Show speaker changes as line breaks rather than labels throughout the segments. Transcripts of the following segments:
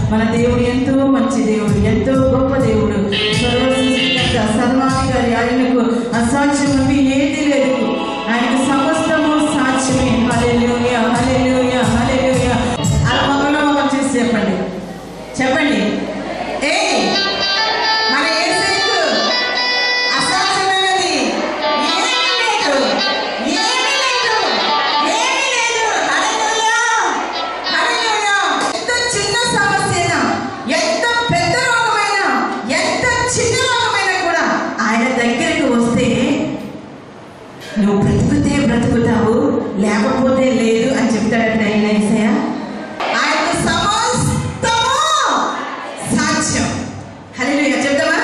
మన దేవుడు ఎంతో మంచి దేవుడు ఎంతో గొప్ప దేవుడు సర్వసృష్టికర్త సర్వాధికారి ఆయనకు అసాధ్యమని ఏది లేదు ఆయనకు సమస్తము సాధ్యమే హల్లెలూయా హల్లెలూయా హల్లెలూయా అలా మగలో మగం చేసి చెప్పండి చెప్పండి ఏ మన యేసుకు అసాధ్యమైనది ఏమీ లేదు ఏమీ లేదు ఏమీ లేదు హల్లెలూయా హల్లెలూయా ఎంత చిన్న సమస్యనా ఎంత పెద్ద రోగమైనా ఎంత చిన్న రోగమైనా కూడా ఆయన దగ్గరికి వస్తే నువ్వు బ్రతుకుతే బ్రతుకుతావు లేకపోతే లేదు అని చెప్తాడట ఆయన యేసయ్య ఆయనకు సమస్తము సాధ్యం హల్లెలూయా చెప్తామా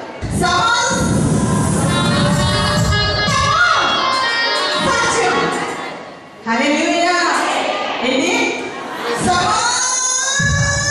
సమస్తము సాధ్యం హల్లెలూయా ఏంటి సమస్తము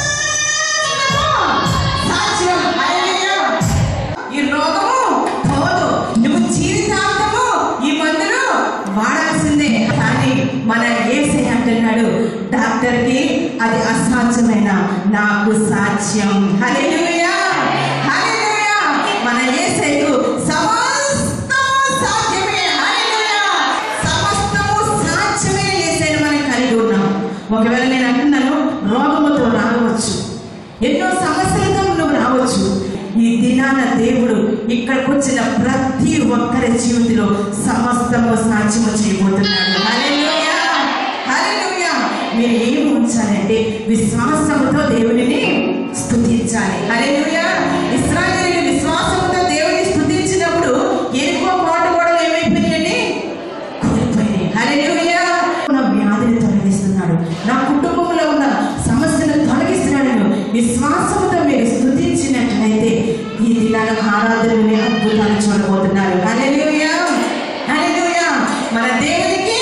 సాధ్యం హల్లెలూయా ఈ రోగము పోదు నువ్వు జీవితాంతము ఈ మందులు వాడాల్సిందే కానీ మన ఏసే అంటున్నాడు డాక్టర్ కి అది అసాధ్యమైన నాకు సాధ్యం హల్లెలూయా హల్లెలూయా మన ఏసేకు సమస్తము సాధ్యమే హల్లెలూయా సమస్తము సాధ్యమే ఏసేను మనం కలిగి ఉన్నాం ఒకవేళ నేను అంటున్నాను రోగముతో రావచ్చు ఎన్నో సమస్యలతో నువ్వు రావచ్చు ఈ దినాన దేవుడు ఇక్కడికి వచ్చిన ప్రతి ఒక్కరి జీవితంలో సమస్తము సాధ్యము చేయబోతున్నాడు హల్లెలూయా హల్లెలూయా మీరు ఏమి ఉంచాలంటే విశ్వాసముతో దేవునిని స్తుతించాలి హల్లెలూయా ఇస్రాయేలు విశ్వాసముతో దేవుని స్తుతించినప్పుడు ఎరుకో కోట కూడా ఏమైపోయినాయండి కోల్పోయినాయి హల్లెలూయా నా వ్యాధిని తొలగిస్తున్నాడు నా కుటుంబంలో ఉన్న సమస్యను తొలగిస్తున్నాడు విశ్వాసంతో మీరు స్తుతించినట్లయితే ఈ దినాల ఆరాధనని అద్భుతాలు చూడబోతున్నారు హల్లెలూయా హల్లెలూయా మన దేవునికి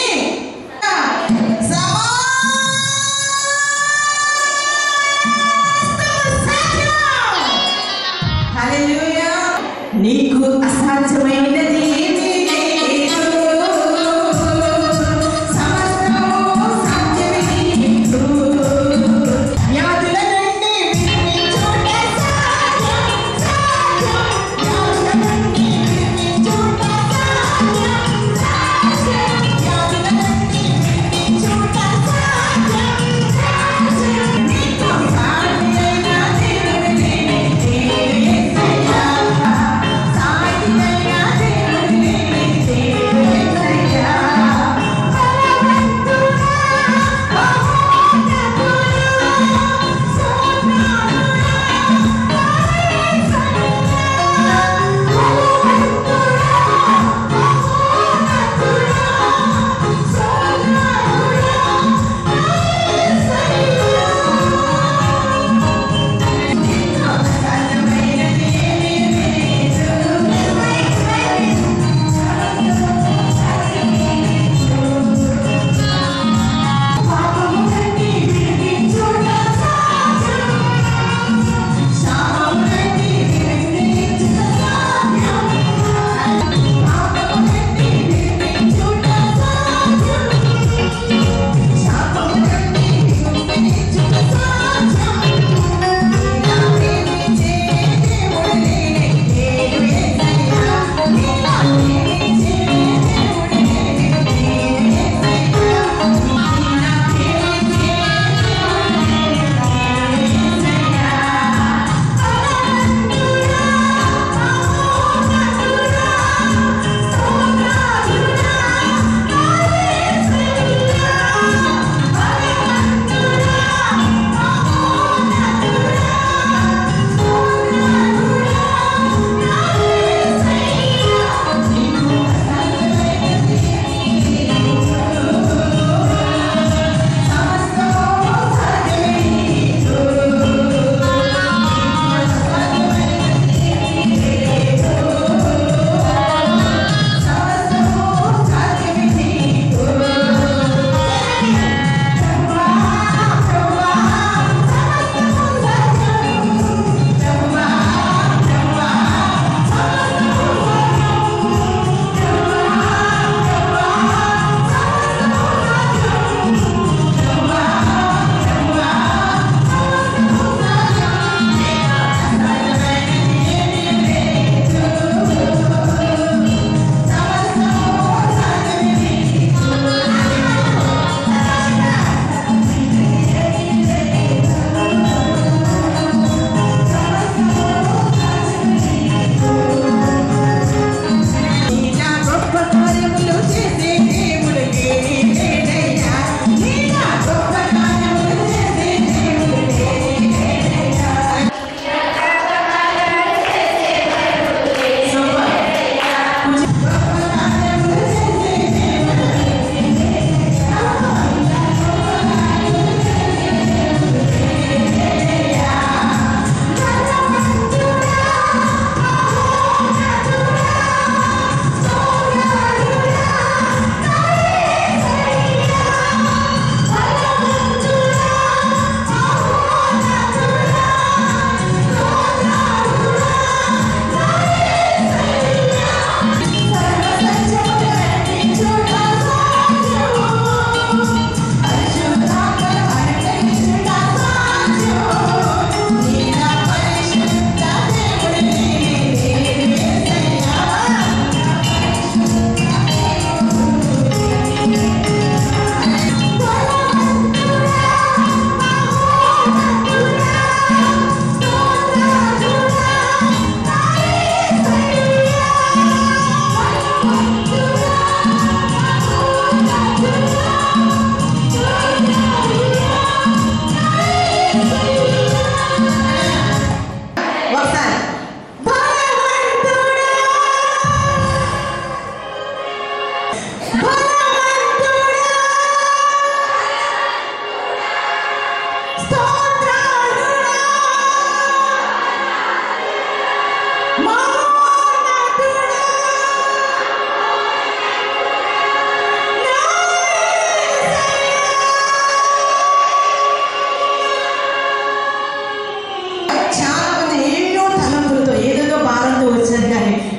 సమస్తము సాధ్యం. హల్లెలూయా నీకు అసాధ్యమైనది ఏమీ లేదు. సమస్తము సాధ్యమే నీకు. వ్యాధుల నుండి విడిపించుట సాధ్యం, సాధ్యం. వ్యాధుల నుండి విడిపించుట సాధ్యం, సాధ్యం. వ్యాధుల నుండి విడిపించుట సాధ్యం, సాధ్యం. నీకు సాటి అయిన దేవుడే, యేసయ్యా. సాటి అయిన దేవుడే,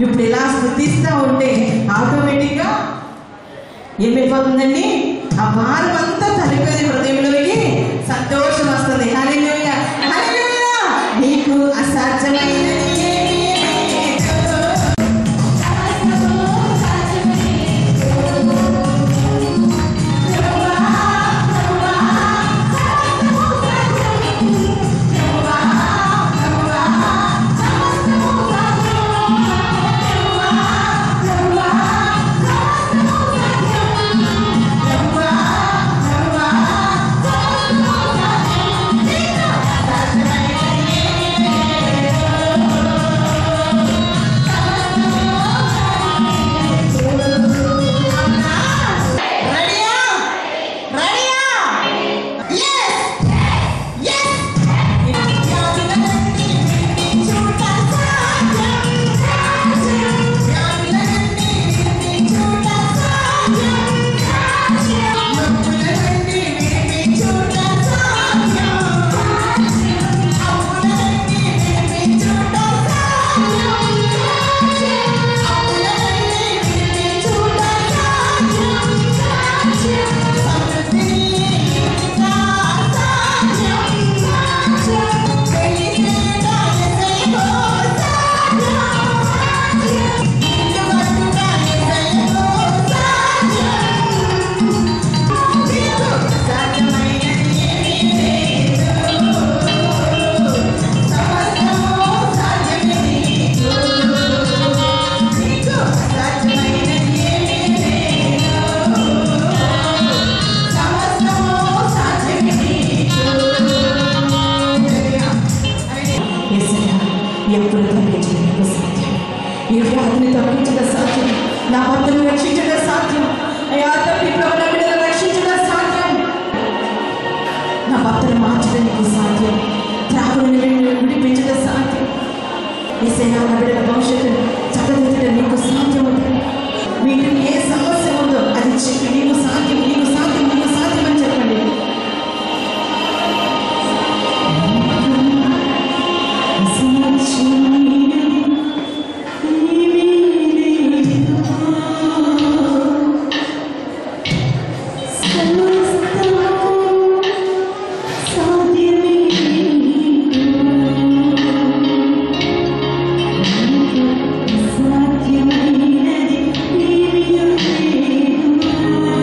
ఇప్పుడు ఇలా స్థుతిస్తూ ఉంటే ఆటోమేటిక్గా ఏమైపోతుందండి ఆ భారం అంతా తలిపోయింది హృదయంలోకి సంతోషం వస్తుంది హల్లెలూయా హల్లెలూయా నీకు అసాధ్యమైనది ఏమీ లేదు. రెడీయా రెడీయా yes yes యేసయ్యా, ఎప్పుడు తగ్గించడం నీకు సాధ్యం ఈ వ్యాధిని తగ్గించడం సాధ్యం నా భర్తను రక్షించడం సాధ్యం అయ్యా తండ్రి ప్రభు నా బిడ్డను రక్షించడం సాధ్యం నా భర్తను మార్చడం నీకు సాధ్యం త్రాగుని విడిపించడం సాధ్యం ఏసైనా నా బిడ్డల భవిష్యత్తును చక్కదిద్దడం నీకు సాధ్యం ఉంది వీటిని ఏ సమస్య ఉందో అది చెప్పి నీకు సాధ్యం నీకు సాధ్యం నీకు సాధ్యం అని చెప్పండి సాధ్యమైనది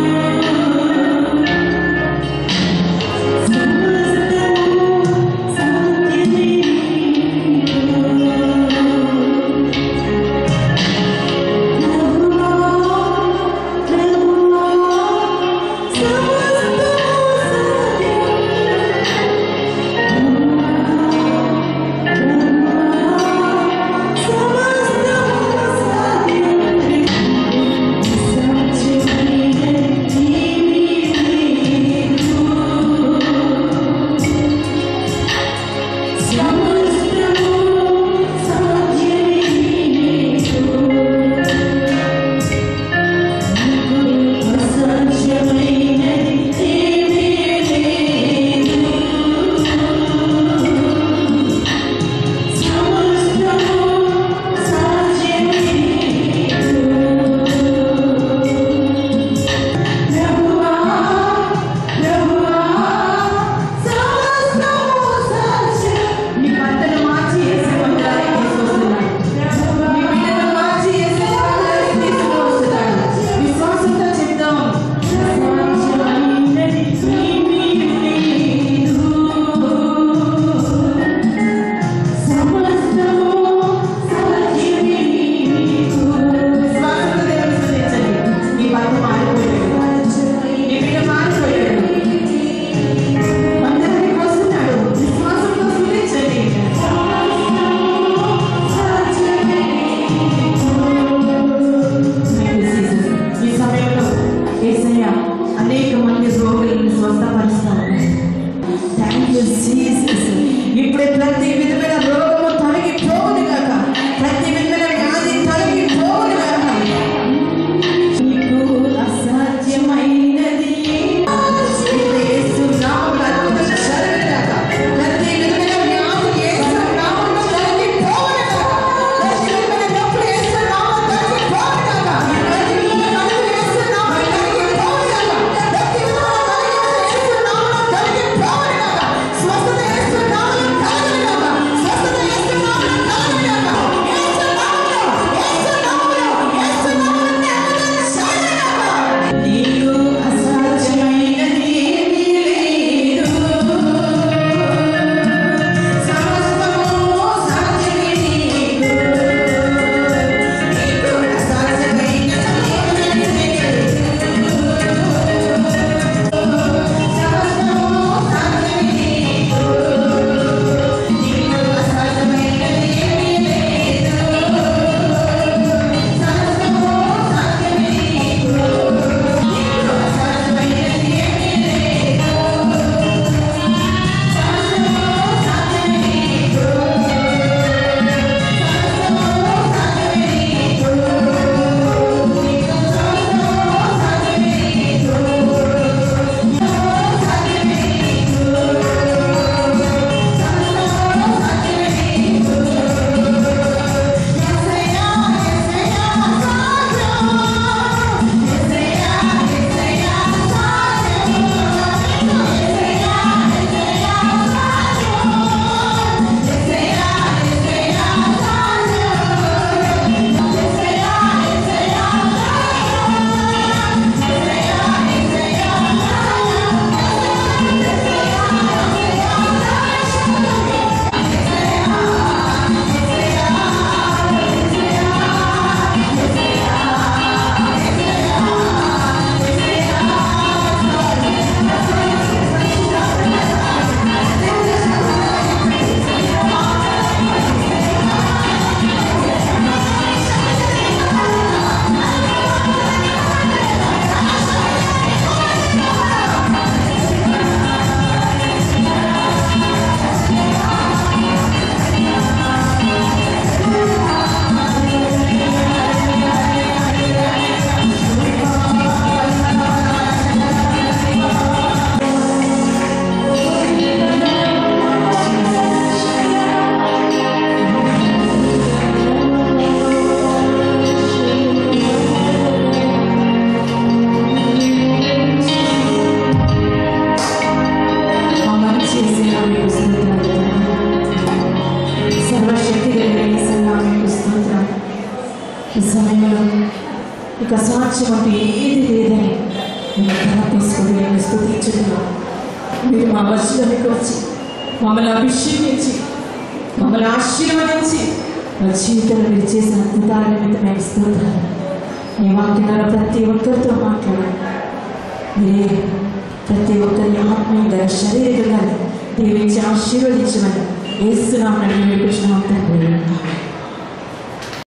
ఈ సమయంలో ఇక సాక్ష్యం అంటే ఏది లేదని మేము తల తీసుకొని నేను స్థుతించుతున్నాం మీరు మా వర్షంలోకి వచ్చి మమ్మల్ని అభిషేకించి మమ్మల్ని ఆశీర్వదించి మా జీవితంలో మీరు చేసిన అద్భుతాల నిమిత్తం మేము స్తోత్రాలు మీ వాక్యాల ప్రతి ఒక్కరితో మాట్లాడాలి మీరే ప్రతి ఒక్కరి ఆత్మీయంగా శరీరంగా దీవించి ఆశీర్వదించమని వేస్తున్నామని మేము కృష్ణ తండ్రి